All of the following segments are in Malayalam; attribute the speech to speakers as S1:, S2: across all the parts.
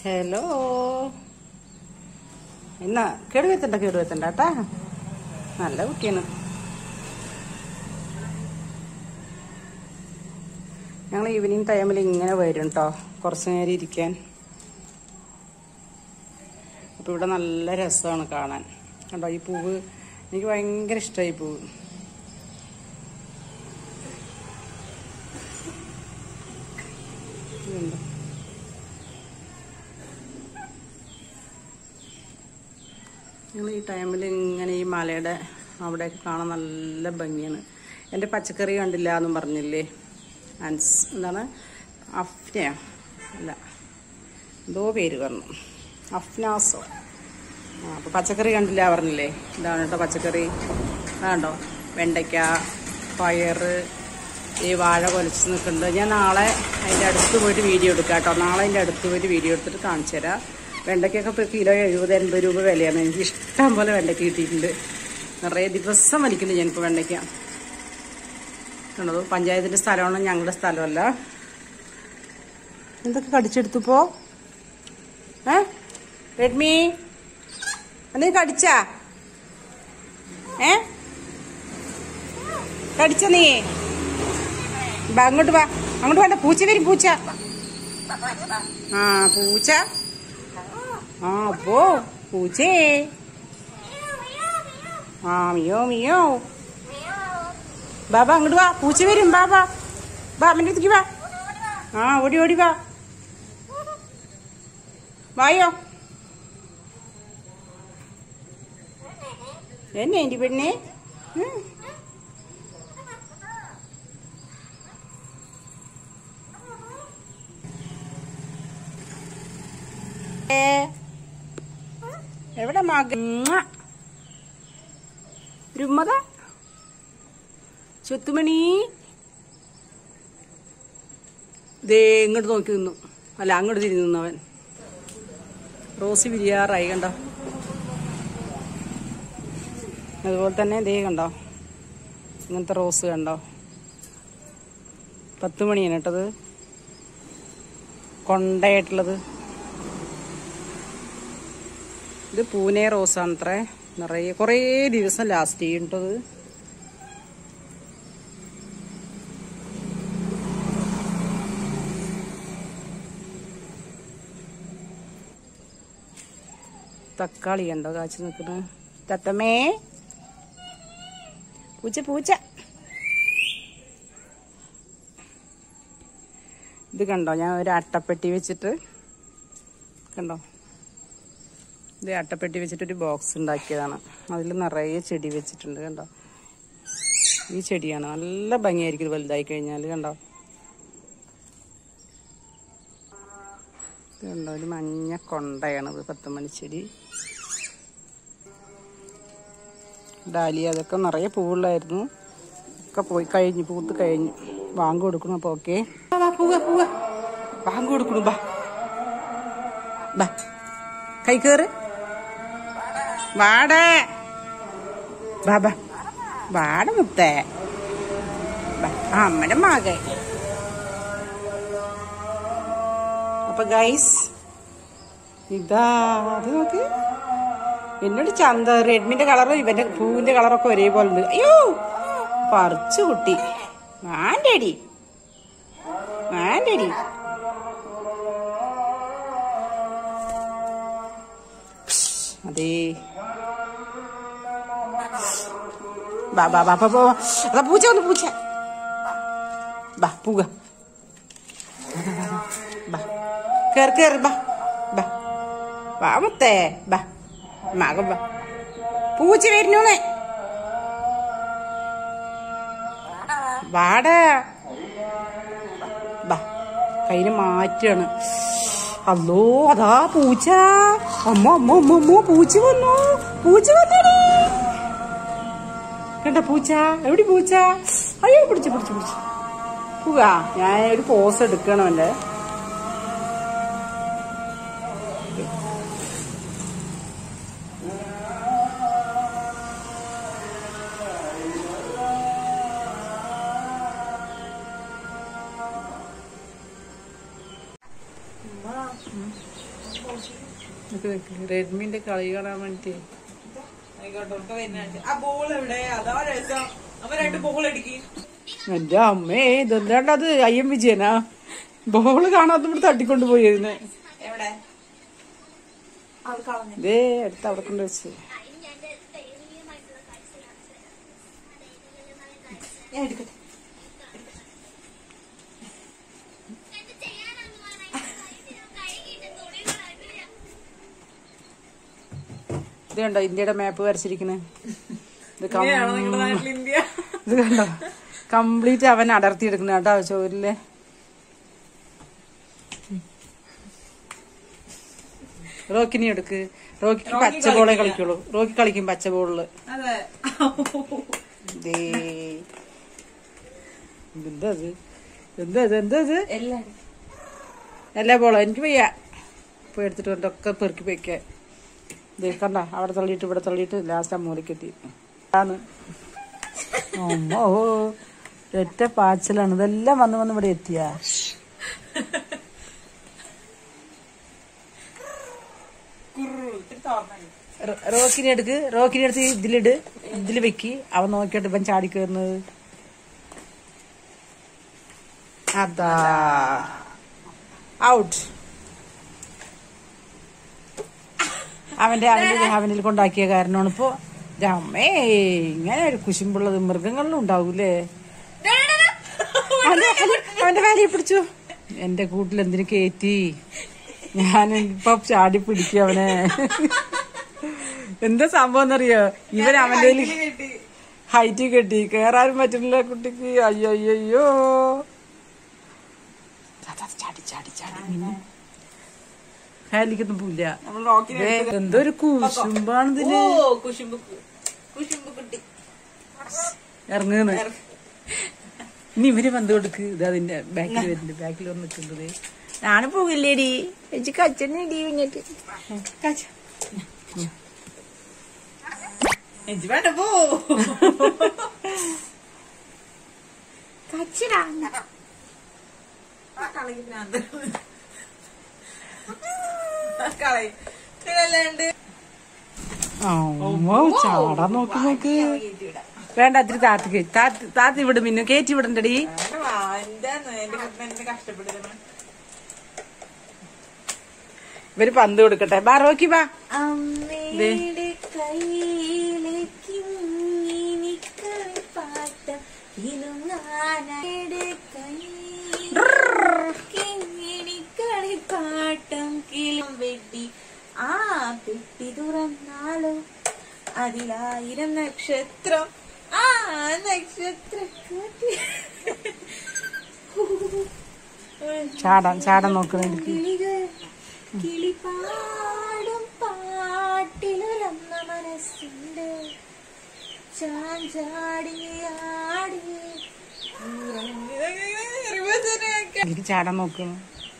S1: ഹലോ എന്നാ കേടുവെത്തണ്ട കേടുവെത്തണ്ട കേട്ടാ നല്ല കുട്ടിയാണ് ഞങ്ങൾ ഈവനിങ് ടൈമിൽ ഇങ്ങനെ വരും കേട്ടോ കുറച്ച് നേരം ഇരിക്കാൻ അപ്പോൾ ഇവിടെ നല്ല രസമാണ് കാണാൻ കണ്ടോ ഈ പൂവ് എനിക്ക് ഭയങ്കര ഇഷ്ടമായി പൂവ് ഇതുണ്ട്. ഞങ്ങൾ ഈ ടൈമിൽ ഇങ്ങനെ ഈ മലയുടെ അവിടെയൊക്കെ കാണാൻ നല്ല ഭംഗിയാണ് എൻ്റെ പച്ചക്കറി കണ്ടില്ല എന്നും പറഞ്ഞില്ലേ അൻസ് എന്താണ് അഫ്നയോ അല്ല എന്തോ പേര് പറഞ്ഞു അഫ്നാസോ ആ അപ്പോൾ പച്ചക്കറി കണ്ടില്ല പറഞ്ഞില്ലേ ഇതാണ് കേട്ടോ പച്ചക്കറി അതാണ്ടോ വെണ്ടയ്ക്ക പയറ് ഈ വാഴ കൊലച്ച് നിൽക്കുന്നുണ്ട് ഞാൻ നാളെ അതിൻ്റെ അടുത്ത് പോയിട്ട് വീഡിയോ എടുക്കാം കേട്ടോ നാളെ അതിൻ്റെ അടുത്ത് പോയിട്ട് വീഡിയോ എടുത്തിട്ട് കാണിച്ചു തരാം വെണ്ടയ്ക്കൊക്കെ ഇപ്പോൾ കിലോ എഴുപത് എൺപത് രൂപ വിലയാണ് എനിക്ക് ഇഷ്ടം പോലെ വെണ്ടയ്ക്ക കിട്ടിയിട്ടുണ്ട് നിറയെ ദിവസം വലിക്കുന്നുണ്ട് ഞാനിപ്പോൾ വെണ്ടയ്ക്ക കണ്ടത് പഞ്ചായത്തിൻ്റെ സ്ഥലമാണ് ഞങ്ങളുടെ സ്ഥലമല്ല എന്തൊക്കെ കടിച്ചെടുത്തുപ്പോ ഏ റെഡ്മി നീ കടിച്ചാ ഏ കടിച്ച നീ ബാ അങ്ങോട്ട് വാ അങ്ങോട്ട് വേണ്ട പൂച്ച വരും പൂച്ച ആ പൂച്ച ആ അപ്പോ പൂച്ചേ ആ മിയോ മിയോ ബാബാ അങ്ങോട്ട് വാ പൂച്ച വരും ബാബാ ബാ അമ്മൻ്റെ അടുത്തേക്ക് വാ ആ ഓടി ഓടി വാ വായോ എന്നെ എൻ്റെ പെണ്ണെ ഉം. ഏ, എവിടെ മക രുമ്മത ചുത്തുമണി ദേ ഇങ്ങോട്ട് നോക്കി നിന്നു അല്ല അങ്ങോട്ട് തിരിഞ്ഞു നിന്നു അവൻ റോസി വിരിയാറായി കണ്ടോ അതുപോലെ തന്നെ ദേ കണ്ടോ ഇങ്ങനത്തെ റോസ് കണ്ടോ പത്ത് മണിയാണ് കേട്ടത് കൊണ്ടയായിട്ടുള്ളത് ഇത് പൂനെ റോസാണ് അത്രേ നിറയെ കുറേ ദിവസം ലാസ്റ്റ് ചെയ്യണ്ടത് തക്കാളി കണ്ടോ കാച്ചു നിൽക്കുന്നത് തത്തമ്മേ പൂച്ച പൂച്ച ഇത് കണ്ടോ ഞാൻ ഒരു അട്ടപ്പെട്ടി വെച്ചിട്ട് കണ്ടോ ഇത് അട്ടപ്പെട്ടി വെച്ചിട്ട് ഒരു ബോക്സ് ഉണ്ടാക്കിയതാണ് അതിൽ നിറയെ ചെടി വെച്ചിട്ടുണ്ട് കണ്ടോ ഈ ചെടിയാണ് നല്ല ഭംഗിയായിരിക്കും ഇത് വലുതായി കഴിഞ്ഞാൽ കണ്ടോ ഇത് കണ്ടോ ഒരു മഞ്ഞ കൊണ്ടയാണ് ഇത് പത്ത് മണിച്ചെടി ഡാലിയ അതൊക്കെ നിറയെ പൂവുള്ളായിരുന്നു ഒക്കെ പോയി കഴിഞ്ഞു പൂത്ത് കഴിഞ്ഞു വാങ്ങ് കൊടുക്കണം അപ്പൊ ഓക്കെ പോവുക പോവുക വാങ്ങ് കൊടുക്കണു ബാ ബാ കൈ കയറ് വാട ബാ ബാ വാട മുത്തേ ബാ, ആ അമ്മയുടെ മകൻ അപ്പൊ ഗൈസ് ഇതാ അത് നോക്ക് എന്നോട് ചന്ത റെഡ്മിന്റെ കളറും ഇവന്റെ പൂവിന്റെ കളറൊക്കെ ഒരേപോലെ ഉണ്ട് അയ്യോ പറിച്ചു കുട്ടി വേണ്ടടി വേണ്ടടി അതേ ബാ ബാ ബാ ബാ ബാ അതാ പൂച്ച വന്നു പൂച്ച ബാ പൂക ബാ കേറ് കേറ് ബാ ബാ വാ മുത്തേ ബാ മകൻ ബാ പൂച്ച വരുന്നൂന്ന് വാടാ ബാ കയ്യിന് മാറ്റാണ് അല്ലോ അതാ പൂച്ച അമ്മ അമ്മ അമ്മ അമ്മ പൂച്ച വന്നു പൂച്ച വന്നടി കണ്ട പൂച്ച എവിടെ പൂച്ച അയ്യോ പിടിച്ചു പിടിച്ചു പിടിച്ചു പോകാ ഞാൻ ഒരു പോസ് എടുക്കണം എന്റെ റെഡ്മിന്റെ കളി കാണാൻ വേണ്ടിട്ട്
S2: ആയിക്കോട്ടെ ഒക്കെ വരുന്നുണ്ട് ആ ബോൾ എവിടെ അതാ രസം അപ്പൊ രണ്ട് ബോൾ അടിക്കും
S1: എന്റെ അമ്മേ ഇതെന്താണ്ടത് അയ്യം വിജയനാ ബോള് കാണാത്ത ഇവിടെ തട്ടിക്കൊണ്ട് പോയി ഇതിനെ
S2: എവിടെ അത് കളഞ്ഞു
S1: ഇതേ അടുത്ത് അവിടെ കൊണ്ട് വെച്ച്
S2: ഞാൻ എടുക്കട്ടെ
S1: ഇത് കണ്ടോ ഇന്ത്യയുടെ മാപ്പ് വരച്ചിരിക്കണേ ഇത് കം-
S2: ഇങ്ങനെയാണോ നിങ്ങളുടെ നാട്ടിൽ ഇന്ത്യ
S1: ഇത് കണ്ടോ കംപ്ലീറ്റ് അവൻ അടർത്തി എടുക്കുന്ന കേട്ടോ ചോരിലെ റോക്കിനി എടുക്ക് റോക്കിക്ക് പച്ച ബോളെ കളിക്കുള്ളൂ റോക്കി കളിക്കും പച്ച ബോളില്
S2: അതെ
S1: ദേ. എന്താ ഇത് എന്താ ഇത് എന്താ ഇത്
S2: എല്ലാം
S1: എല്ലാ ബോളോ എനിക്ക് വയ്യ പോയി എടുത്തിട്ട് കൊണ്ട് ഒക്കെ പെറുക്കി വെക്കാൻ ഇത് കണ്ട അവിടെ തള്ളിയിട്ട് ഇവിടെ തള്ളിയിട്ട് ലാസ്റ്റ് ആ മൂലക്കെത്തി ആണ് അമ്മോ ഒറ്റ പാച്ചിലാണ് ഇതെല്ലാം വന്ന് വന്ന് ഇവിടെ എത്തിയാ റോ- റോക്കിനെ എടുക്ക് റോക്കിനെ എടുത്ത് ഇതിലിട് ഇതില് വെക്ക് അവൻ നോക്കിയിട്ട് ഇവൻ ചാടി കയറുന്നത് അതാ ഔട്ട് അവന്റെ അവന്റെ അവനിൽ കൊണ്ടാക്കിയ കാരണമാണ് ഇപ്പൊ അമ്മേ ഇങ്ങനെ ഒരു കുശുമ്പുള്ളത് മൃഗങ്ങളിലും ഉണ്ടാവൂലേ അവന്റെ അവന്റെ വേലയെ പിടിച്ചു എന്റെ കൂട്ടിൽ എന്തിനു കയറ്റി ഞാൻ ഇപ്പൊ ചാടി പിടിക്കും അവനെ എന്താ സംഭവം എന്നറിയോ ഇവൻ അവന്റെ
S2: കിട്ടി
S1: ഹൈറ്റ് കെട്ടി കേറാനും പറ്റുന്നില്ല കുട്ടിക്ക് അയ്യോ അയ്യോ അയ്യോ അതാ, ചാടി ചാടി ചാടി പിന്നെ ഹാലിക്കൊന്നും പോയില്ല
S2: നമ്മൾ റോക്കിനെ
S1: ദേ, എന്തോ ഒരു കുശുമ്പാണ്
S2: ഓ
S1: ഇതിന്
S2: കുശുമ്പ് കുശുമ്പ് കുട്ടി
S1: ഇറങ്ങുന്നു ഇനി ഇവര് പന്ത് കൊടുക്ക് ഇത് അതിന്റെ ബാക്കിൽ വരുന്നുണ്ട് ബാക്കിൽ വന്ന് നിൽക്കുന്നത് ഞാനും പോകില്ലേടി ചേച്ചി കച്ചടി കുഞ്ഞിട്ട്
S2: എനിക്ക് വേണ്ട പോ ആ കളി ഭ്രാന്ത്. ആ കളി ഇതിലല്ലാണ്ട്
S1: അമ്മോ ചാടാൻ നോക്ക് നോക്ക് വേണ്ട അത്തിരി താത്തി കേ- താത്തി താത്തി വിടും പിന്നെ കയറ്റി വിടണ്ടടി
S2: വേണ്ട വാ, എന്താന്ന് എന്റെ ഹസ്ബൻഡിനെ കഷ്ടപ്പെടുത്തണം
S1: ഇവര് പന്ത് കൊടുക്കട്ടെ ബാ റോക്കി ബാ
S3: അമ്മയുടെ കയ്യിലേക്ക് ഇനി കളിപ്പാട്ടം കിലുങ്ങാനയുടെ കയ്യിലേക്ക് ഇനി കളിപ്പാട്ടം കിലും വെട്ടി ആ പെട്ടി തുറന്നാലോ അതിലായിരം നക്ഷത്രം ആ നക്ഷത്ര
S1: ചാടാൻ ചാടാൻ നോക്കണേ
S3: കിളികൾ കിളിപ്പാടും പാട്ടിലൊരമ്മ മനസ്സുണ്ട് ചാഞ്ചാടി ആടി
S1: എനിക്ക് ചാടാൻ നോക്കണം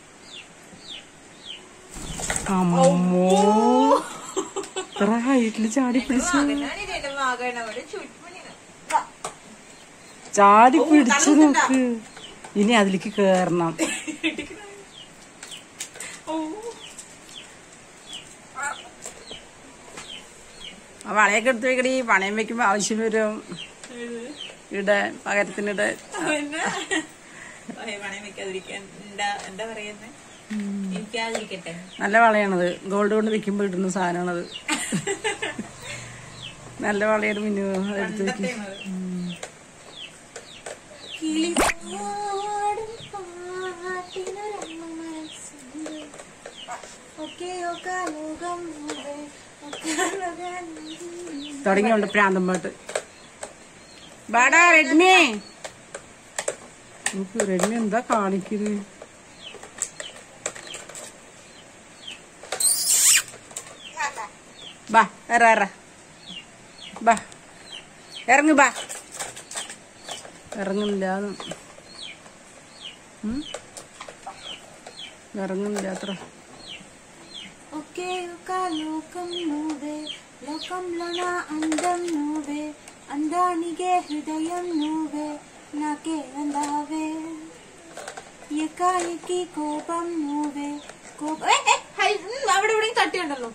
S1: അമ്മോ ഇത്ര ഹൈറ്റില് ചാടി പിടിച്ചു ചാടി പിടിച്ചു നോക്ക് ഇനി അതിലേക്ക് കേറണം ആ വളയൊക്കെ എടുത്ത് വെക്കടി പണയം വെക്കുമ്പോ ആവശ്യം വരും ഇടെ പകരത്തിനിടെ
S2: പണയം വെക്കാതിരിക്കാൻ എന്താ എന്താ പറയുന്നത് എനിക്കാതിരിക്കട്ടെ
S1: നല്ല വളയാണത് ഗോൾഡ് കൊണ്ട് വെക്കുമ്പോ ഇടുന്ന സാധനമാണത് നല്ല വളയാണ് മിന്നു എടുത്ത് വെക്കും
S3: കിളിപ്പാടും പാട്ടിലൊരമ്മ മനസ്സുണ്ട് ഒക്കെയൊക്കെ ലോകം മുഴുവൻ ഒക്കെ ലോകം
S1: തുടങ്ങിയുണ്ട് പ്രാന്തം പാട്ട് ബാടാ റെഡ്മി നോക്ക് റെഡ്മി എന്താ കാണിക്കുന്നത് ബാ എറ എറ ബാ ഇറങ്ങ് ബാ ഇറങ്ങുന്നില്ല ഇറങ്ങുന്നില്ല അത്ര
S3: ఒకేఒక లోకం నువ్వే లోకంలోన అందం నువ్వే అందానికే హృదయం నువ్వే నాకే అందావే ఎకాయికి కోపం నువ్వే కోపం
S2: അവിടെ എവിടെയും തട്ടിയുണ്ടല്ലോ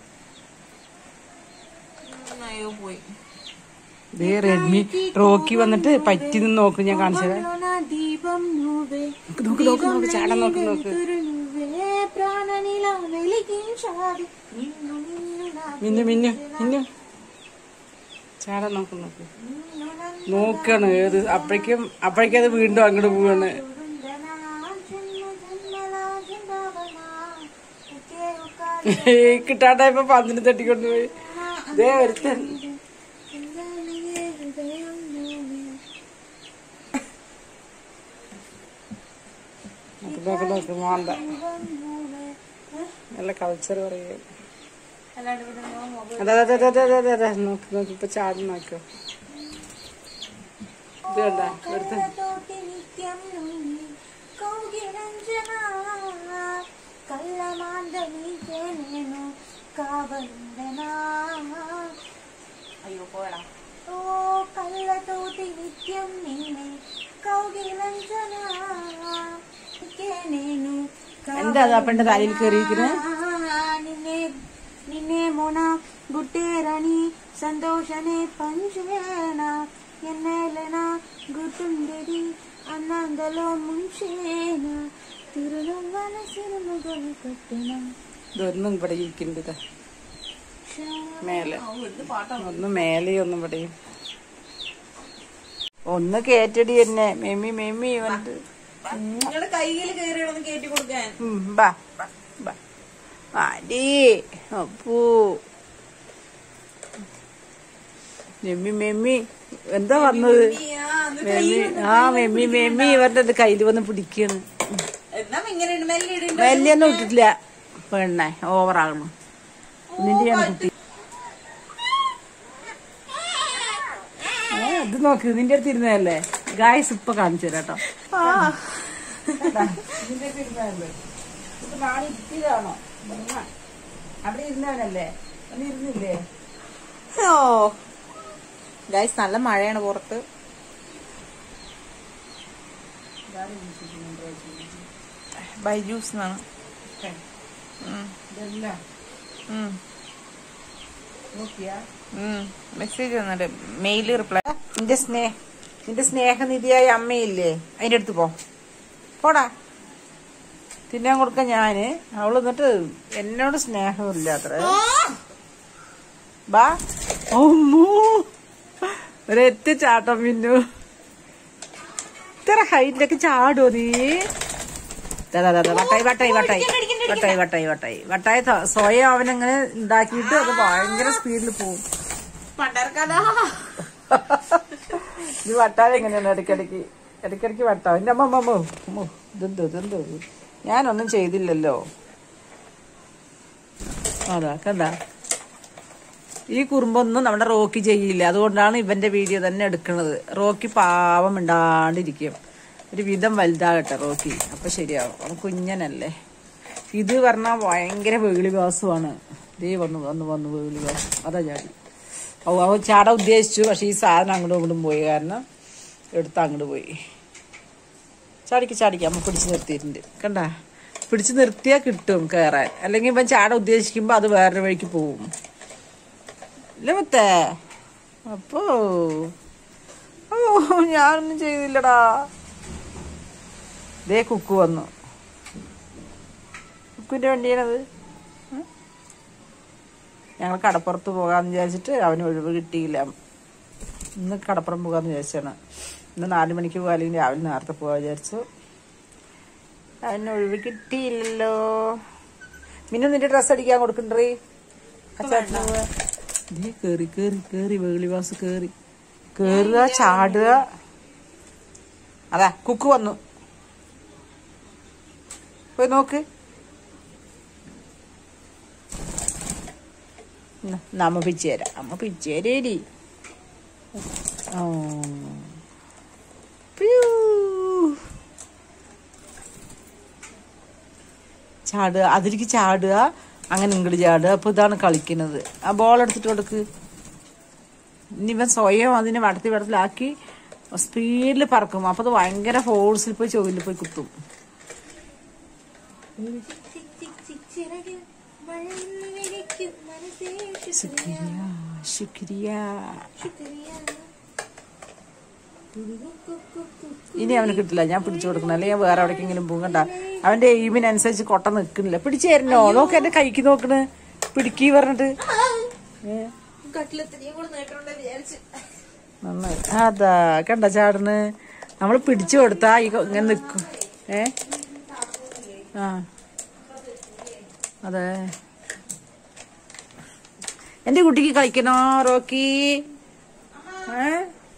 S2: ഉം, അയ്യോ പോയി
S1: ദേ റെഡ്മി റോക്കി വന്നിട്ട് പറ്റി നിന്ന് നോക്ക് ഞാൻ കാണിച്ചു തരാം
S3: లోన దీపం నువ్వే
S1: നോക്ക് നോക്ക് നോക്ക് ചാടാൻ നോക്ക് നോക്ക്
S3: వెలుతురు నువ్వే ప్రాణనిలా వెలిగించాలి నిన్ను నిన్ను నా
S1: മിന്നു മിന്നു മിന്നു ചാടാൻ നോക്ക് നോക്ക്
S3: నిన్ను నన్ను
S1: നോക്കാണ് ഏത് അപ്പോഴേക്കും അപ്പോഴേക്കും അത് വീണ്ടും അങ്ങോട്ട് പോവാണ്
S3: చూడుండనా జన్మ జన్మల జంబావనా ఒకే ఒక
S1: കിട്ടാണ്ടായപ്പോ പന്തിന് തട്ടിക്കൊണ്ടുപോയി ദേ ഒരുത്തൻ
S3: చిందలిగే హృదయం నువ్వే
S1: നോക്ക് നോക്ക് നോക്ക് മോണ്ട
S3: ദൈവം నువ్వే
S1: നല്ല കൾച്ചർ പറയുക
S3: അല്ലാണ്ട് ഇവിടെ നോ മൊബൈൽ
S1: അതെ അതെ അതെ അതെ അതെ അതെ നോക്ക് നോക്ക് ഇപ്പൊ ചാടി നോക്കോ ഇത് കണ്ട ഒരുത്തൻ
S3: కళ్ళతోటి నిత్యం నువ్వు కౌగిలంజనా కళ్ళమాంద నీకే నేను కావందనా
S2: അയ്യോ പോയടാ
S3: ఓ కళ్ళతోటి నిత్యం నిన్నే కౌగిలంజనా నీకే నేను
S1: എന്താ അത് അപ്പന്റെ തലയിൽ കയറിയിരിക്കുന്നത്
S3: నిన్నే నిన్నే మొన గుట్టేరని సంతోషనే పంచేనా ఎన్నేళ్ళనా గుర్తుండేది అన్నందలో ముంచేనా తిరునవ్వన సిరుముగొని కట్టిన
S1: ഇതൊന്നും ഇവിടെ ഇരിക്കുന്നുണ്ട് ഇതാ. മേലെ ഒന്ന് മേലെ ഒന്ന് ഇവിടെയും ഒന്ന് കേറ്റടി എന്നെ മെമ്മി മെമ്മി വന്നിട്ട്
S2: നിങ്ങളുടെ കയ്യിൽ കയറിയൊന്ന് കയറ്റി കൊടുക്കാൻ
S1: ഉം, ബാ ബാ, ബാ അടി അപ്പൂ മെമ്മി മെമ്മി എന്താ വന്നത് മെമ്മി ആ മെമ്മി മെമ്മി ഇവരുടെ കയ്യിൽ വന്ന് പിടിക്കാണ്
S2: എന്നാ ഇങ്ങനെ മെല്ലെ ഇടും
S1: വലിയൊന്നും ഇട്ടിട്ടില്ല പെണ്ണെ ഓവറാകണു നിന്റെയാണ് കുട്ടി ഏ, ഇത് നോക്ക് നിന്റെ അടുത്ത് ഇരുന്നതല്ലേ ഗായ്സ് ഇപ്പൊ കാണിച്ചു തരാം കേട്ടോ നിന്റെ അടുത്ത് ഇരുന്നതല്ലേ ഇപ്പൊ നാളെ ഇത്തിരിയാണോ അവിടെ ഇരുന്നവനല്ലേ ഒന്ന് ഇരുന്നില്ലേ
S2: ഓ ഗൈസ് നല്ല മഴയാണ് പുറത്ത് ബൈജൂസ് എന്നാണ്
S1: ഇതെല്ലാം നോക്കിയാ
S2: മെസ്സേജ് വന്നിട്ട് മെയില് റിപ്ലൈ
S1: നിന്റെ സ്നേഹ നിന്റെ സ്നേഹനിധിയായ അമ്മയില്ലേ അതിന്റെ അടുത്ത് പോ പോടാ തിന്നാൻ കൊടുക്ക ഞാന് അവള് എന്നിട്ട് എന്നോട് സ്നേഹമില്ല അത്ര ബാ ഓമ്മോ ഒരൊറ്റ ചാട്ടം പിന്നു ഇത്ര ഹൈറ്റിലേക്ക് ചാടുമോ നീ ദാ, ദാ, ദാ, ദാ, വട്ടായി വട്ടായി വട്ടായി വട്ടായി വട്ടായി വട്ടായി വട്ടായി ത- സ്വയം അവനങ്ങനെ ഉണ്ടാക്കിയിട്ട് അത് ഭയങ്കര സ്പീഡിൽ പോവും
S2: പണ്ടർക്കഥ
S1: ഇത് വട്ടാതെ എങ്ങനെയാണ് ഇടയ്ക്കിടയ്ക്ക് ഇടയ്ക്കിടയ്ക്ക് വട്ടാവും എൻ്റെ അമ്മ അമ്മ അമ്മോ ഇതെന്തോ ഇതെന്തോ ഇത്? ഞാനൊന്നും ചെയ്തില്ലല്ലോ അതാ കണ്ട ഈ കുറുമ്പൊന്നും നമ്മുടെ റോക്കി ചെയ്യില്ല അതുകൊണ്ടാണ് ഇവന്റെ വീഡിയോ തന്നെ എടുക്കുന്നത് റോക്കി പാവം മിണ്ടാണ്ടിരിക്കും ഒരു വിധം വലുതാകട്ടെ റോക്കി അപ്പൊ ശരിയാവും അവൻ കുഞ്ഞനല്ലേ ഇത് പറഞ്ഞാൽ ഭയങ്കര വേളിവാസമാണ് ദേ വന്നു വന്നു വന്നു വേളിവാസം അതാ ചാടി ഓ അവ ചാട ഉദ്ദേശിച്ചു പക്ഷെ ഈ സാധനം അങ്ങോട്ടും ഇങ്ങോട്ടും പോയി കാരണം എടുത്ത് അങ്ങോട്ട് പോയി ചാടിക്ക് ചാടിക്ക് അമ്മ പിടിച്ച് നിർത്തിയിട്ടുണ്ട് കണ്ട പിടിച്ച് നിർത്തിയാൽ കിട്ടും കയറാൻ അല്ലെങ്കിൽ ഇവൻ ചാട ഉദ്ദേശിക്കുമ്പോൾ അത് വേറൊരു വഴിക്ക് പോവും ഇല്ല മുത്തേ അപ്പോ ഓ ഞാനൊന്നും ചെയ്തില്ലടാ ദേ കുക്കു വന്നു കുക്കുവിന്റെ വണ്ടിയാണത് ഉം. ഞങ്ങൾ കടപ്പുറത്ത് പോകാന്ന് വിചാരിച്ചിട്ട് അവന് ഒഴിവ് കിട്ടിയില്ല ഇന്ന് കടപ്പുറം പോകാന്ന് വിചാരിച്ചാണ് ഇന്ന് നാല് മണിക്ക് പോകാം അല്ലെങ്കിൽ രാവിലെ നേരത്തെ പോകാൻ വിചാരിച്ചു അവന് ഒഴിവ് കിട്ടിയില്ലല്ലോ മിന്നു നിന്റെ ഡ്രസ്സ് അടിക്കാൻ കൊടുക്കണ്ടേ അച്ചാട്ടിന് പോവാ ദേ കേറി കേറി കേറി വേളിവാസ് കേറി കേറുക ചാടുക അതാ കുക്ക് വന്നു പോയി നോക്ക് ന്നാ, ന്നാ അമ്മ പിച്ചു തരാം അമ്മ പിച്ചു തരേടി ഓ. പ്യൂ. ചാടുക അതിലേക്ക് ചാടുക അങ്ങനെ ഇങ്ങോട്ട് ചാടുക അപ്പൊ ഇതാണ് കളിക്കുന്നത് ആ ബോൾ എടുത്തിട്ട് കൊടുക്ക് ഇനി ഇവൻ സ്വയം അതിനെ വടത്തി വടത്തിലാക്കി സ്പീഡിൽ പറക്കും അപ്പൊ അത് ഭയങ്കര ഫോഴ്സിൽ പോയി ചൊവ്വിൽ പോയി കുത്തും
S3: ചിക് ചിക് ചിക് ചിറകിൽ മഴവില്ല് വിരിക്കും മനസ്സേ ശുക്രിയ
S1: ശുക്രിയ
S3: ശുക്രിയ
S1: ഇനി അവന് കിട്ടില്ല ഞാൻ പിടിച്ചു കൊടുക്കണം അല്ലെങ്കിൽ ഞാൻ വേറെ എവിടേക്കെങ്കിലും പോകണ്ട അവന്റെ എയിമിനനുസരിച്ച് കൊട്ട നിൽക്കുന്നില്ല പിടിച്ചു തരണോ നോക്ക് എന്റെ കൈക്ക് നോക്കണ് പിടിക്കി പറഞ്ഞിട്ട് ഏ,
S3: കട്ടിലെത്തിനെയും കൂടെ നേട്ടമുണ്ട് വിചാരിച്ചു
S1: നന്നായി അതാ കണ്ട ചാടണ് നമ്മൾ പിടിച്ചു കൊടുത്താ ഈ കൊ- ഇങ്ങനെ നിക്കും ഏ ആ അതെ എന്റെ കുട്ടിക്ക് കളിക്കണോ റോക്കി ഏ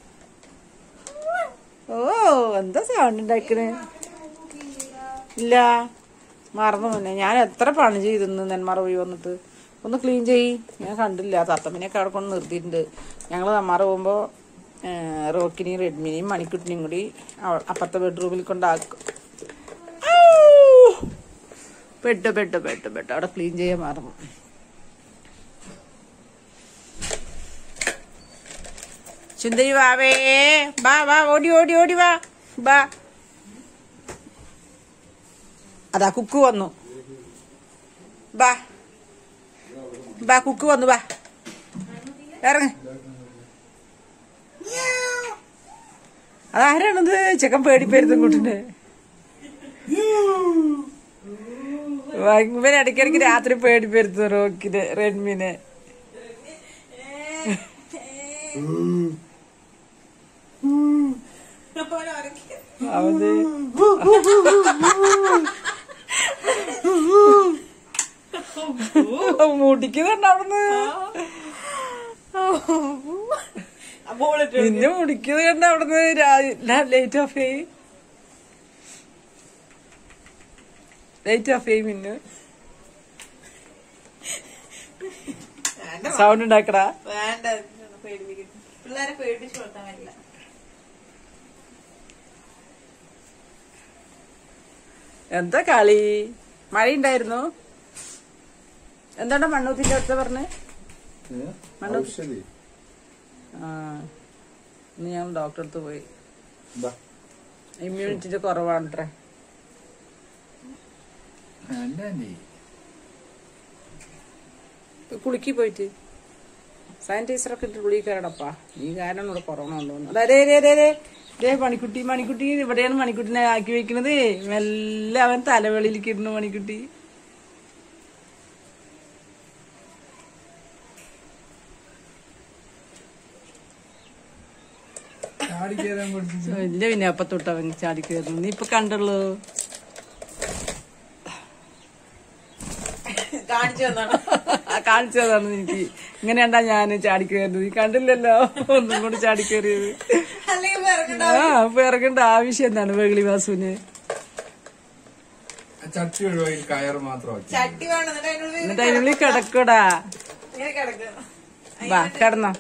S1: ഓ എന്താ സൗണ്ട് ഉണ്ടാക്കണ് ഇല്ല മറന്നു പിന്നെ ഞാൻ എത്ര പണി ചെയ്തിരുന്നു നെന്മാറ പോയി വന്നിട്ട് ഒന്ന് ക്ലീൻ ചെയ് ഞാൻ കണ്ടില്ല തത്തമ്മിനെയൊക്കെ അവിടെ കൊണ്ട് നിർത്തിയിട്ടുണ്ട് ഞങ്ങൾ നെന്മാറ പോകുമ്പോൾ റോക്കിനെയും റെഡ്മിനെയും മണിക്കുട്ടിനെയും കൂടി അവ- അപ്പുറത്തെ ബെഡ്റൂമിൽ കൊണ്ടാക്കും ഔ! പെട്ടു പെട്ടു പെട്ടു പെട്ടു അവിടെ ക്ലീൻ ചെയ്യാൻ മറന്നു സുന്ദരി വാവേ വാ വാ ഓടി ഓടി ഓടി വാ വാ അതാ കുക്ക് വന്നു വാ വാ കുക്ക് വന്നു വാ ഇറങ്ങ അതാരാണിത് ചെക്കൻ പേടിപ്പരുത്തും കൂട്ടിന്റെ ഇവൻ ഇടയ്ക്കിടയ്ക്ക് രാത്രി പേടിപ്പരുത്തു റോക്കിന് റെഡ്മിനെ അവന് മുടിക്കുന്നുണ്ട് അവിടുന്ന്
S2: ബോളിട്ട്
S1: നിന്നെ മുടിക്കുന്നത് കണ്ട അവിടുന്ന് ലൈറ്റ് ഓഫ് ചെയ് ലൈറ്റ് ഓഫ് ചെയ് മിന്നു
S2: വേണ്ട
S1: സൗണ്ട് ഉണ്ടാക്കടാ
S2: വേണ്ട പേടിപ്പിക്കുന്നു പിള്ളേരെ പേടിപ്പിച്ചു കൊടുത്താൽ പറ്റില്ല
S1: എന്താ കളി മഴയുണ്ടായിരുന്നു എന്താണ് മണ്ണൂത്തിന്റെ അടുത്ത് പറഞ്ഞേ
S4: ഔഷധി
S1: ആ ഇന്ന് ഞാൻ ഡോക്ടറെ അടുത്ത് പോയി
S4: ബാ
S1: ഇമ്മ്യൂണിറ്റിന്റെ കുറവാണത്രേ
S4: വേണ്ട നീ
S1: കുളിക്ക് പോയിട്ട് സാനിറ്റൈസർ ഒക്കെ ഇട്ട് കുളിക്ക് കയറടപ്പാ ഈ കാരണം ഇവിടെ കൊറോണ ഉണ്ടോന്ന് അതെ അതെ അതെ അതെ ദേ മണിക്കുട്ടി മണിക്കുട്ടി ഇവിടെയാണ് മണിക്കുട്ടിനെ ആക്കി വെക്കണത് മെല്ലെ അവൻ തലവെളിയിലേക്ക് ഇടുന്നു മണിക്കുട്ടി
S4: ചാടി കയറാൻ പഠിച്ചു
S1: ഇല്ല പിന്നെ അപ്പത്തൊട്ട് അവൻ ചാടി കയറുന്നു നീ ഇപ്പൊ കണ്ടുള്ളൂ
S2: കാണിച്ചു തന്നാണ്
S1: കാണിച്ചു തതാണ് എനിക്ക് ഇങ്ങനെയാണ്ടാ ഞാൻ ചാടി കയറുന്നത് നീ കണ്ടില്ലല്ലോ ഒന്നും കൂടി ചാടി കയറിയത്
S2: അല്ലെങ്കിൽ ഇറങ്ങണ്ട
S1: ആ അപ്പൊ ഇറങ്ങേണ്ട ആവശ്യം എന്താണ് വെകിളി വാസുവിന്
S4: ചട്ടി ഒഴിവാക്കി കയറ് മാത്രമാക്കി
S2: ചട്ടി വേണം എന്നിട്ട് അതിനുള്ളിൽ
S1: എന്നിട്ട് അതിനുള്ളിൽ കിടക്കൂടാ
S2: ഇങ്ങനെ കിടക്കണം
S1: വാ കിടന്നോ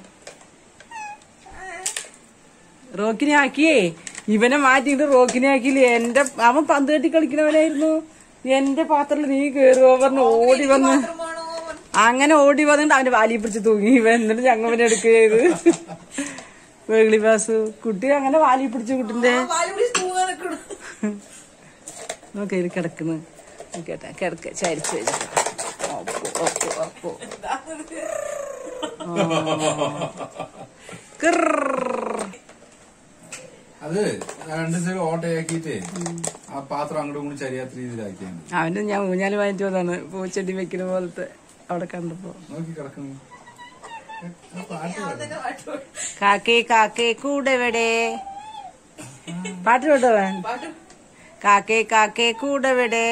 S1: റോക്കിനെ ആക്കിയേ ഇവനെ മാറ്റിയിട്ട് റോക്കിനെ ആക്കിയില്ലേ എന്റെ അവൻ പന്ത് കെട്ടി കളിക്കണവനായിരുന്നു എന്റെ പാത്രത്തിൽ നീ കയറുമോ പറഞ്ഞ് ഓടി വന്ന് അങ്ങനെ ഓടി വന്നിട്ട് അവന്റെ വാലി പിടിച്ച് തൂങ്ങി ഇവൻ എന്നിട്ട് ഞങ്ങവനെ എടുക്കുക ചെയ്ത് വേഗളി ബാസു കുട്ടി അങ്ങനെ വാലി പിടിച്ചു കുട്ടിന്റെ
S2: പാല് പിടിച്ച് തൂങ്ങാൻ നിൽക്കണം
S1: നോക്കി ഇതിൽ കിടക്കുന്നു കേട്ടാ കിടക്ക ചരിച്ചു വെച്ചിട്ട് അപ്പോ അപ്പോ അപ്പോ കിർറ്.
S4: അത് രണ്ട് സൈഡ് ഓട്ടയാക്കിയിട്ട് ആ പാത്രം അങ്ങോട്ടും ഇങ്ങോട്ടും ചരിയാത്ത രീതിയിലാക്കിയാണ്
S1: അവന്റെ ഞാൻ ഊഞ്ഞാല് വാങ്ങിച്ചു വന്നാണ് പൂച്ചെടി വെക്കുന്ന പോലത്തെ അവിടെ കണ്ടപ്പോ
S4: നോക്കി കിടക്കുന്നു ആ പാട്ട് പാടുന്നു.
S1: കാക്കേ കാക്കേ കൂടെ വെടേ പാട്ട് കേട്ടവൻ
S2: പാട്ട്
S1: കാക്കേ കാക്കേ കൂടെ വെടേ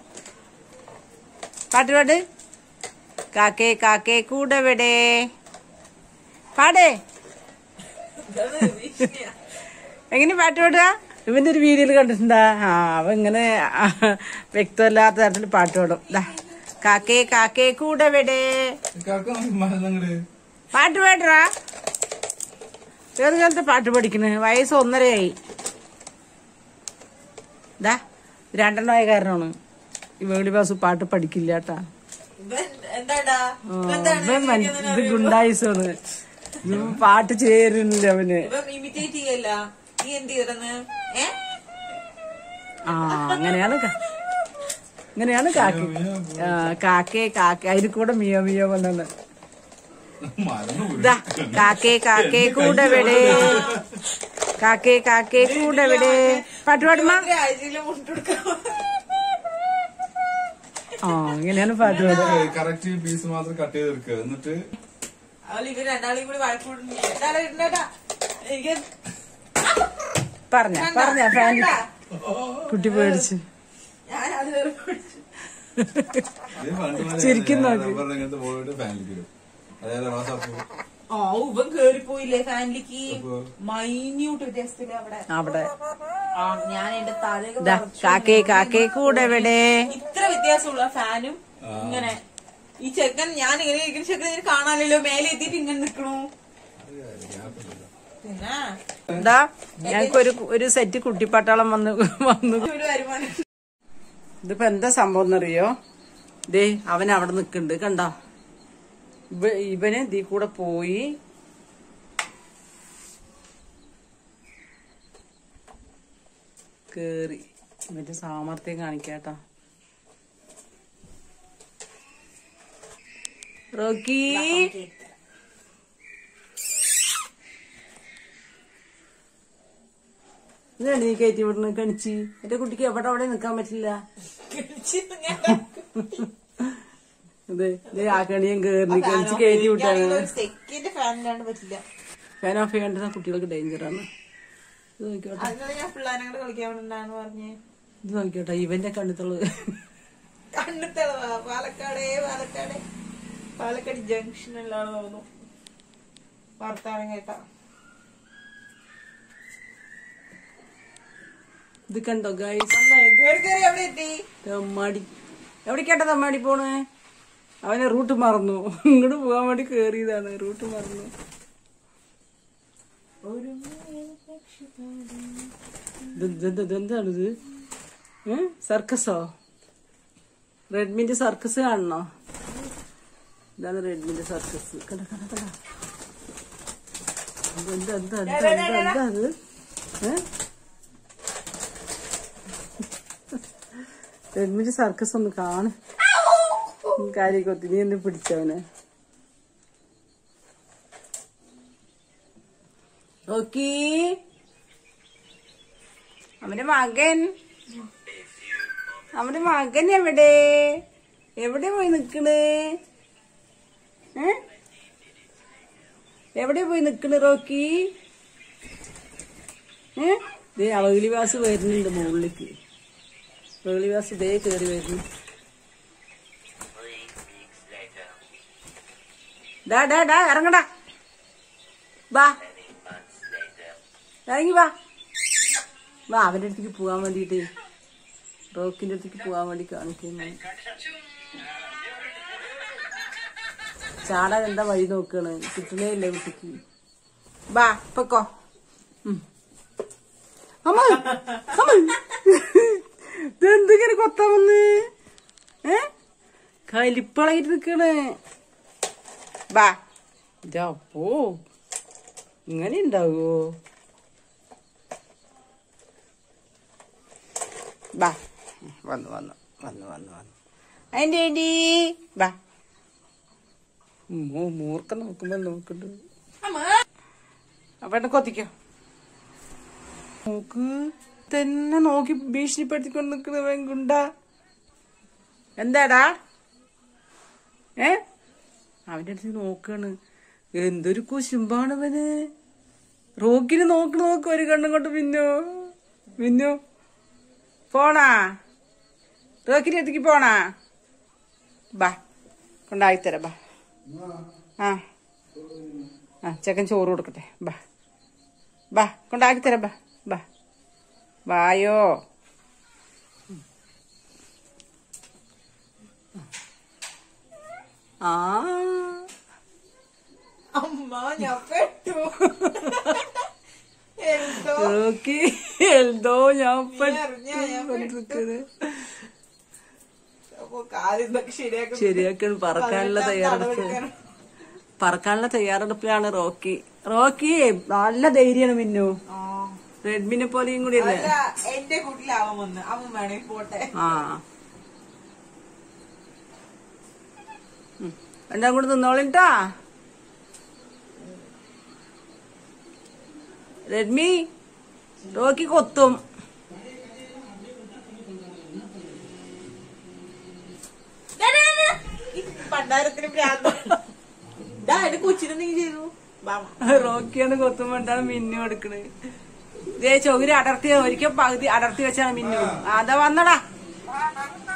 S1: പാട്ട് പാട് കാക്കേ കാക്കേ കൂടെ വെടേ പാടേ എങ്ങനെ പാട്ട് പാടുക ഇവന്റെ ഒരു വീഡിയോയിൽ കണ്ടിട്ടുണ്ടാ ആ അവൻ ഇങ്ങനെ ആ, വ്യക്തമല്ലാത്ത തരത്തിൽ പാട്ട് പാടും ദാ കാക്കേ കാക്കേ കൂടെ വെടേ
S4: കിടക്കാൻ നോക്കി മരുന്നങ്ങട്
S1: പാട്ട് പാടറാ ഏത് കാലത്തെ പാട്ട് പഠിക്കണേ വയസ്സ് ഒന്നരയായി ദാ രണ്ടെണ്ണമായ കാരണമാണ് ഈ വേളി ബാസു പാട്ട് പഠിക്കില്ല കേട്ടാ
S2: ഇവൻ എന്താടാ
S1: ആ,
S2: ഇവൻ എന്താണ്
S1: ഇവൻ മൻ-
S2: ഇരിക്കുന്നതെന്ന്
S1: ഇത്
S2: അറിയോ?
S1: ഗുണ്ടായിസാണ് ഇവൻ പാട്ട് ചേരുന്നില്ല അവന്
S2: ഇവൻ ഇമിറ്റേറ്റ് ചെയ്യല്ല നീ എന്ത് ചെയ്തെന്ന് ഏ
S1: ആ അങ്ങനെയാണ് ക- ഇങ്ങനെയാണ് കാക്ക ആ, കാക്കേ കാക്ക അതിൽ കൂടെ മിയോ മിയോ വന്നത്
S4: മറന്നു
S1: ഇതാ കാക്കേ കാക്കേ കൂടെ വിടേ കാക്കേ കാക്കേ കൂടെ വിടേ പാട്ടുപാടുമ്മ
S2: ആഴ്ചയിലും മുട്ടെടുക്കാം
S1: ആ ഇങ്ങനെയാണ് പാട്ടുപാട്
S4: കറക്റ്റ് പീസ് മാത്രം കട്ട് ചെയ്തെടുക്കുക എന്നിട്ട്
S2: അവൾ ഇവർ രണ്ടാളെയും കൂടി വഴക്കൂടുന്നു എന്തായാലും ഇരുന്നേട്ടാ എനിക്ക്
S1: പറഞ്ഞ പറഞ്ഞ ഫാൻ കുട്ടി പേടിച്ചു
S2: ഞാൻ അത് പിടിച്ചു
S4: ഇത് പണ്ട് പോലെ
S1: ചിരിക്കുന്നു
S4: ഞാൻ
S1: നോക്ക്.
S4: റബ്ബറിന്റെ ഇങ്ങനത്തെ പോയിട്ട് ഫാനിലേക്ക് ഇടും അതായത് റോസാപ്പൂ
S2: ആ ഇവൻ കേറിപ്പോയില്ലേ ഫാമിലിക്ക്
S4: അപ്പൊ
S2: മൈന്യൂട്ട് വ്യത്യാസത്തില് അവിടെ
S1: അവിടെ
S2: ആ ഞാൻ എന്റെ തലയൊക്കെ
S1: ദാ കാക്കേ കാക്കേ കൂടെ വിടേ
S2: ഇത്ര വ്യത്യാസമുള്ള ഫാനും ഇങ്ങനെ ഈ ചെക്കൻ ഞാൻ ഇങ്ങനെ ഇരിക്കുന്ന ചെക്കൻ ഇതിന് കാണാനല്ലോ മേലെ എത്തിയിട്ട് ഇങ്ങനെ നിക്കണു പിന്നെ
S1: എന്താ ഞങ്ങൾക്കൊരു ഒരു സെറ്റ് കുട്ടിപ്പട്ടാളം വന്ന് വന്നു
S2: ഒരു വരുമാനം
S1: ഇതിപ്പോ എന്താ സംഭവം എന്നറിയോ ദേ അവൻ അവിടെ നിക്കണ്ട് കണ്ടോ ഇവ- ഇവന് ഇതീ കൂടെ പോയി കേറി ഇവന്റെ സാമർത്ഥ്യം കാണിക്കാട്ടോ റോക്കി ഇതാണ് നീ കയറ്റി വിടുന്ന കണിച്ച് എന്റെ കുട്ടിക്ക് എവിടെ അവിടെ നിക്കാൻ പറ്റില്ല അതെ ദേ ആ കണിയും കേറി കണിച്ച് കയറ്റി വിട്ടാണ്
S2: സെക്കിന്റെ ഫാനിലാണ്ട് പറ്റില്ല
S1: ഫാൻ ഓഫ് ചെയ്യേണ്ടത് കുട്ടികൾക്ക് ഡേഞ്ചറാണ് ഇത് നോക്കിയോട്ടെ
S2: അതിനാണ് ഞാൻ പിള്ളേരെ കൂടെ കളിക്കാൻ വേണ്ടിണ്ടാന്ന് പറഞ്ഞേ
S1: ഇത് നോക്കിയോട്ടെ ഇവന്റെ കണ്ണുത്തുള്ളു
S2: കണ്ടെത്തളവാ പാലക്കാട് പാലക്കാട് പാലക്കാട് ജംഗ്ഷനിലാണ് തോന്നുന്നു വർത്താനം കേട്ടാ
S1: ഇത് കണ്ടോ ഗൈസ്
S2: നന്നായി കേറി കേറി എവിടെ എത്തി
S1: തമ്മാടി എവിടേക്കാട്ടാ തമ്മാടി പോണേ അവനെ റൂട്ട് മറന്നു ഇങ്ങോട്ട് പോകാൻ വേണ്ടി കേറിയതാണ് റൂട്ട് മറന്നു ഇത് ഇത് ഇത് എന്താണിത് ഏ സർക്കസോ റെഡ്മിന്റെ സർക്കസ് കാണണോ ഇതാണ് റെഡ്മിന്റെ സർക്കസ് കണ്ട കണ്ട കണ്ട എന്താ എന്താ എന്താ എന്താ എന്താ അത് ഏ റെഡ്മിന്റെ സർക്കസ് ഒന്ന് കാണ് കാര്യം കൊത്തി നീ എന്നെ പിടിച്ചവനെ ഓക്കേ അവന്റെ മകൻ അവന്റെ മകൻ എവിടെ എവിടെ പോയി നിക്കണ് ഏ എവിടെ പോയി നിക്കണ് റോക്കി ഏ ദേ അവകിലിവാസ് വരുന്നുണ്ട് മുകളിലേക്ക് വെളിവാസ് ഇതേ കയറി വരുന്നു ഡാ ഡാ ഡാ ഇറങ്ങടാ വാ ഇറങ്ങി വാ വാ അവന്റെ അടുത്തേക്ക് പോകാൻ വേണ്ടിട്ട് റോക്കിന്റെ അടുത്തേക്ക് പോകാൻ വേണ്ടി കാണിക്കുന്നു ചാടാൻ എന്താ വഴി നോക്കാണ് കിട്ടണേ ഇല്ല കുട്ടിക്ക് വാ പൊക്കോ ഉം. അമ്മ അമ്മ ഇതെന്തിങ്ങനെ കൊത്താ വന്ന് ഏ കലിപ്പളായിട്ട് നിക്കണ് ബാ ഇതപ്പോ ഇങ്ങനെ ഉണ്ടാവോ ബാ വന്നു വന്നു വന്നു വന്നു വന്നു അതിന്റെ ഏടി ബാ മൂ മൂർക്ക നോക്കുമ്പോ നോക്കണ്ട് അപ്പൊ എന്നെ കൊത്തിക്കോ നോക്ക് തന്നെ നോക്കി ഭീഷണിപ്പെടുത്തിക്കൊണ്ട് നിൽക്കുന്ന വെങ്കുണ്ട എന്താടാ ഏ അവന്റെ അടുത്ത് നോക്കാണ് എന്തൊരു കുശുമ്പാണ് അവന് റോക്കിന് നോക്ക് നോക്ക് ഒരു കണ്ണും കൊണ്ട് പിന്നോ പിന്നോ പോണാ റോക്കിന്റെ അടുത്തേക്ക് പോണാ ബാ കൊണ്ടായിത്തരാ ബാ ആ ആ ചെക്കൻ ചോറ് കൊടുക്കട്ടെ ബാ ബാ കൊണ്ടാക്കിത്തരാം ബാ ബാ വായോ ആ
S2: അമ്മ ഞാൻ പെട്ടു എന്തോ
S1: ഓക്കെ എന്തോ ഞാൻ
S2: അറിഞ്ഞോ? ഞാൻ
S1: പെട്ടിരിക്കണ്
S2: അപ്പൊ കാര്യം ഇതൊക്കെ ശരിയാക്കി
S1: ശരിയാക്കാൻ പറക്കാനുള്ള തയ്യാറെടുപ്പ്
S2: നടപടിക്കാണ്.
S1: പറക്കാനുള്ള തയ്യാറെടുപ്പിലാണ് റോക്കി റോക്കി നല്ല ധൈര്യമാണ് മിന്നു
S2: ആ.
S1: റെഡ്മിനെ പോലെയും കൂടി അല്ലേ
S2: അല്ല എന്റെ കൂട്ടിലാവാൻ വന്ന് അവൻ വേണേ പോട്ടെ
S1: ആ രണ്ടാം കൂടെ നിന്നോളിട്ടാ രശ്മി റോക്കി കൊത്തും
S2: ദാ, ദാ, ദാ. ഈ പണ്ടാരത്തിന് ഭ്രാന്ത് ഇതാ എന്റെ കൊച്ചിനെന്തെങ്കിലും ചെയ്തു വാ
S1: റോക്കിയാണ് കൊത്തുമ്പോണ്ടാണ് മിന്നു എടുക്കണത് ഇതേ ചൊകിരി അടർത്തി ഒരിക്കൽ പകുതി അടർത്തി വെച്ചാണ് മിന്നു അതാ വന്നടാ